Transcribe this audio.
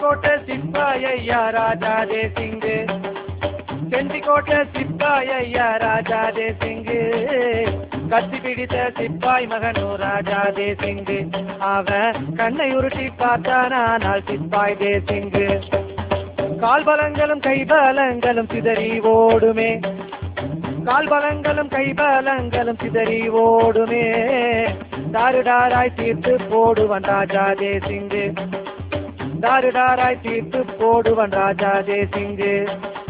செஞ்சிக்கோட்டை சிப்பாயையா ராஜா தேசிங்கு செஞ்சிக்கோட்டை சிப்பாயையா ராஜா தேசிங்கு கத்தி பிடித்த சிப்பாய் மகனோ ராஜா தேசிங்கு அவன் கண்ணை உருட்டி பார்த்தானால் சிப்பாய் தேசிங்கு கால் பலங்களும் கை பலங்களும் சிதறி ஓடுமே கால் பலங்களும் கை பலங்களும் சிதறி ஓடுமே தாருடாராய் தீர்த்து போடுவன் ராஜா தேசிங்கு தாருடாராய் தீர்த்து போடுவன் ராஜா தேசிங்கு